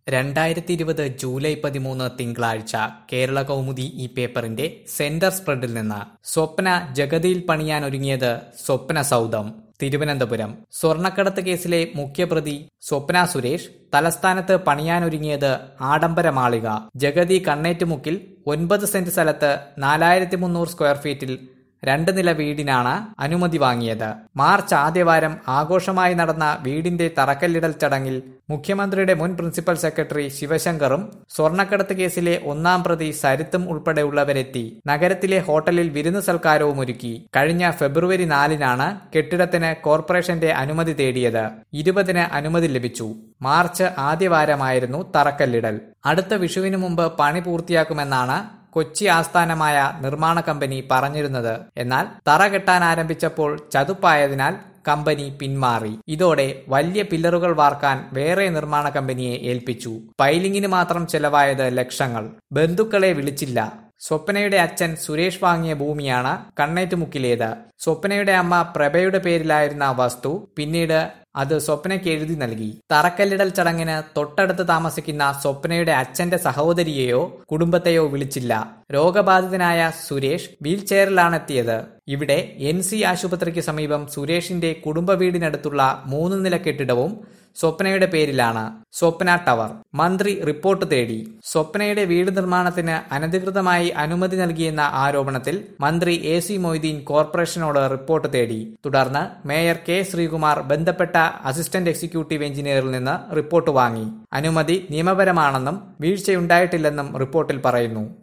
രണ്ടായിരത്തി ഇരുപത് ജൂലൈ പതിമൂന്ന് തിങ്കളാഴ്ച കേരള കൗമുദി ഈ പേപ്പറിന്റെ സെന്റർ സ്പ്രെഡിൽ നിന്ന് സ്വപ്ന ജഗതിയിൽ പണിയാനൊരുങ്ങിയത് സ്വപ്ന സൗദം തിരുവനന്തപുരം സ്വർണ്ണക്കടത്ത് കേസിലെ മുഖ്യപ്രതി സ്വപ്ന സുരേഷ് തലസ്ഥാനത്ത് പണിയാനൊരുങ്ങിയത് ആഡംബര മാളിക ജഗതി കണ്ണേറ്റുമുക്കിൽ ഒൻപത് സെന്റ് സ്ഥലത്ത് നാലായിരത്തി മുന്നൂറ് സ്ക്വയർ ഫീറ്റിൽ രണ്ട് നില വീടിനാണ് അനുമതി വാങ്ങിയത് മാർച്ച് ആദ്യവാരം ആഘോഷമായി നടന്ന വീടിന്റെ തറക്കല്ലിടൽ ചടങ്ങിൽ മുഖ്യമന്ത്രിയുടെ മുൻ പ്രിൻസിപ്പൽ സെക്രട്ടറി ശിവശങ്കറും സ്വർണ്ണക്കടത്ത് കേസിലെ ഒന്നാം പ്രതി സരിത്തും ഉൾപ്പെടെയുള്ളവരെത്തി നഗരത്തിലെ ഹോട്ടലിൽ വിരുന്ന് സൽക്കാരവും ഒരുക്കി കഴിഞ്ഞ ഫെബ്രുവരി നാലിനാണ് കെട്ടിടത്തിന് കോർപ്പറേഷന്റെ അനുമതി തേടിയത് ഇരുപതിന് അനുമതി ലഭിച്ചു മാർച്ച് ആദ്യവാരമായിരുന്നു തറക്കല്ലിടൽ അടുത്ത വിഷുവിനു മുമ്പ് പണി പൂർത്തിയാക്കുമെന്നാണ് കൊച്ചി ആസ്ഥാനമായ നിർമ്മാണ കമ്പനി പറഞ്ഞിരുന്നത് എന്നാൽ തറ കെട്ടാൻ ആരംഭിച്ചപ്പോൾ ചതുപ്പായതിനാൽ കമ്പനി പിന്മാറി ഇതോടെ വലിയ പില്ലറുകൾ വാർക്കാൻ വേറെ നിർമ്മാണ കമ്പനിയെ ഏൽപ്പിച്ചു പൈലിങ്ങിന് മാത്രം ചെലവായത് ലക്ഷങ്ങൾ ബന്ധുക്കളെ വിളിച്ചില്ല സ്വപ്നയുടെ അച്ഛൻ സുരേഷ് വാങ്ങിയ ഭൂമിയാണ് കണ്ണേറ്റുമുക്കിലേത് സ്വപ്നയുടെ അമ്മ പ്രഭയുടെ പേരിലായിരുന്ന വസ്തു പിന്നീട് അത് സ്വപ്നയ്ക്ക് എഴുതി നൽകി തറക്കല്ലിടൽ ചടങ്ങിന് തൊട്ടടുത്ത് താമസിക്കുന്ന സ്വപ്നയുടെ അച്ഛന്റെ സഹോദരിയെയോ കുടുംബത്തെയോ വിളിച്ചില്ല രോഗബാധിതനായ സുരേഷ് വീൽ ചെയറിലാണെത്തിയത് ഇവിടെ എൻ സി ആശുപത്രിക്ക് സമീപം സുരേഷിന്റെ കുടുംബ വീടിനടുത്തുള്ള മൂന്ന് നില കെട്ടിടവും സ്വപ്നയുടെ പേരിലാണ് സ്വപ്ന ടവർ മന്ത്രി റിപ്പോർട്ട് തേടി സ്വപ്നയുടെ വീട് നിർമ്മാണത്തിന് അനധികൃതമായി അനുമതി നൽകിയെന്ന ആരോപണത്തിൽ മന്ത്രി എ സി മൊയ്തീൻ കോർപ്പറേഷനോട് റിപ്പോർട്ട് തേടി തുടർന്ന് മേയർ കെ ശ്രീകുമാർ ബന്ധപ്പെട്ട അസിസ്റ്റന്റ് എക്സിക്യൂട്ടീവ് എഞ്ചിനീയറിൽ നിന്ന് റിപ്പോർട്ട് വാങ്ങി അനുമതി നിയമപരമാണെന്നും വീഴ്ചയുണ്ടായിട്ടില്ലെന്നും റിപ്പോർട്ടിൽ പറയുന്നു